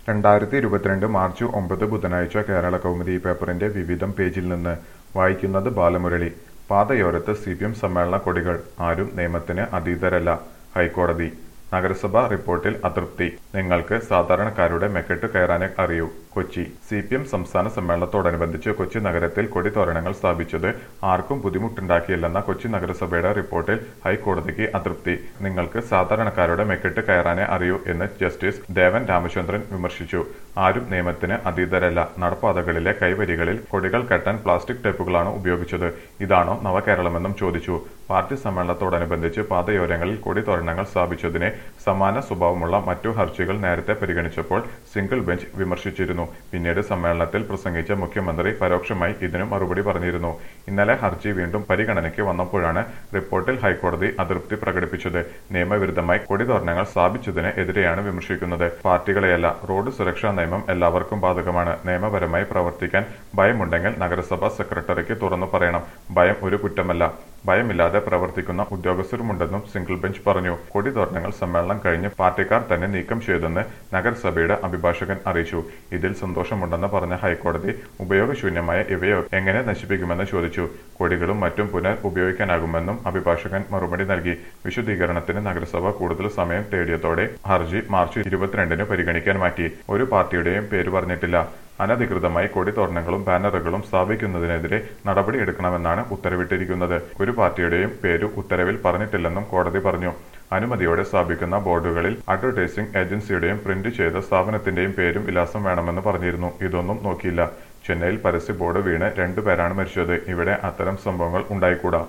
രണ്ടായിരത്തി ഇരുപത്തിരണ്ട് മാർച്ച് ഒമ്പത് ബുധനാഴ്ച കേരള കൗമുദി പേപ്പറിന്റെ വിവിധം പേജിൽ നിന്ന് വായിക്കുന്നത് ബാലമുരളി പാതയോരത്ത് സി പി എം സമ്മേളന കൊടികൾ ആരും നിയമത്തിന് അതീതരല്ല ഹൈക്കോടതി നഗരസഭ റിപ്പോർട്ടിൽ അതൃപ്തി നിങ്ങൾക്ക് സാധാരണക്കാരുടെ മെക്കെട്ട് കയറാനേ അറിയൂ കൊച്ചി സി പി എം സംസ്ഥാന സമ്മേളനത്തോടനുബന്ധിച്ച് കൊച്ചി നഗരത്തിൽ കൊടിതോരണങ്ങൾ സ്ഥാപിച്ചത് ആർക്കും ബുദ്ധിമുട്ടുണ്ടാക്കിയില്ലെന്ന കൊച്ചി നഗരസഭയുടെ റിപ്പോർട്ടിൽ ഹൈക്കോടതിക്ക് അതൃപ്തി നിങ്ങൾക്ക് സാധാരണക്കാരുടെ മെക്കെട്ട് കയറാനേ അറിയൂ എന്ന് ജസ്റ്റിസ് ദേവൻ രാമചന്ദ്രൻ വിമർശിച്ചു ആരും നിയമത്തിന് അതീതരല്ല നടപ്പാതകളിലെ കൈവരികളിൽ കൊടികൾ കെട്ടാൻ പ്ലാസ്റ്റിക് ടേപ്പുകളാണ് ഉപയോഗിച്ചത് ഇതാണോ നവകേരളമെന്നും ചോദിച്ചു പാർട്ടി സമ്മേളനത്തോടനുബന്ധിച്ച് പാതയോരങ്ങളിൽ കൊടിതോരണങ്ങൾ സ്ഥാപിച്ചതിനെ സമാന സ്വഭാവമുള്ള മറ്റു ഹർജികൾ നേരത്തെ പരിഗണിച്ചപ്പോൾ സിംഗിൾ ബെഞ്ച് വിമർശിച്ചിരുന്നു പിന്നീട് സമ്മേളനത്തിൽ പ്രസംഗിച്ച മുഖ്യമന്ത്രി പരോക്ഷമായി ഇതിനു മറുപടി പറഞ്ഞിരുന്നു ഇന്നലെ ഹർജി വീണ്ടും പരിഗണനയ്ക്ക് വന്നപ്പോഴാണ് റിപ്പോർട്ടിൽ ഹൈക്കോടതി അതൃപ്തി പ്രകടിപ്പിച്ചത് നിയമവിരുദ്ധമായി കൊടിതോരണങ്ങൾ സ്ഥാപിച്ചതിന് എതിരെയാണ് വിമർശിക്കുന്നത് പാർട്ടികളെയല്ല റോഡ് സുരക്ഷാ നിയമം എല്ലാവർക്കും ബാധകമാണ് നിയമപരമായി പ്രവർത്തിക്കാൻ ഭയമുണ്ടെങ്കിൽ നഗരസഭാ സെക്രട്ടറിക്ക് തുറന്നു പറയണം ഭയം ഒരു കുറ്റമല്ല ഭയമില്ലാതെ പ്രവർത്തിക്കുന്ന ഉദ്യോഗസ്ഥരുമുണ്ടെന്നും സിംഗിൾ ബെഞ്ച് പറഞ്ഞു കൊടിതോരണങ്ങൾ സമ്മേളനം കഴിഞ്ഞ് പാർട്ടിക്കാർ തന്നെ നീക്കം ചെയ്തെന്ന് നഗരസഭയുടെ അഭിഭാഷകൻ അറിയിച്ചു ഇതിൽ സന്തോഷമുണ്ടെന്ന് പറഞ്ഞ ഹൈക്കോടതി ഉപയോഗശൂന്യമായ ഇവയെ എങ്ങനെ നശിപ്പിക്കുമെന്ന് ചോദിച്ചു കൊടികളും മറ്റും പുനർ ഉപയോഗിക്കാനാകുമെന്നും അഭിഭാഷകൻ മറുപടി നൽകി വിശദീകരണത്തിന് നഗരസഭ കൂടുതൽ സമയം തേടിയതോടെ ഹർജി മാർച്ച് ഇരുപത്തിരണ്ടിന് പരിഗണിക്കാൻ മാറ്റി ഒരു പാർട്ടിയുടെയും പേര് പറഞ്ഞിട്ടില്ല അനധികൃതമായി കൊടിതോരണങ്ങളും ബാനറുകളും സ്ഥാപിക്കുന്നതിനെതിരെ നടപടി എടുക്കണമെന്നാണ് ഉത്തരവിട്ടിരിക്കുന്നത് ഒരു പാർട്ടിയുടെയും പേര് ഉത്തരവിൽ പറഞ്ഞിട്ടില്ലെന്നും കോടതി പറഞ്ഞു അനുമതിയോടെ സ്ഥാപിക്കുന്ന ബോർഡുകളിൽ അഡ്വർടൈസിംഗ് ഏജൻസിയുടെയും പ്രിന്റ് ചെയ്ത സ്ഥാപനത്തിന്റെയും പേരും വിലാസം വേണമെന്ന് പറഞ്ഞിരുന്നു ഇതൊന്നും നോക്കിയില്ല ചെന്നൈയിൽ പരസ്യ ബോർഡ് വീണ് രണ്ടുപേരാണ് മരിച്ചത് ഇവിടെ അത്തരം സംഭവങ്ങൾ ഉണ്ടായിക്കൂടാ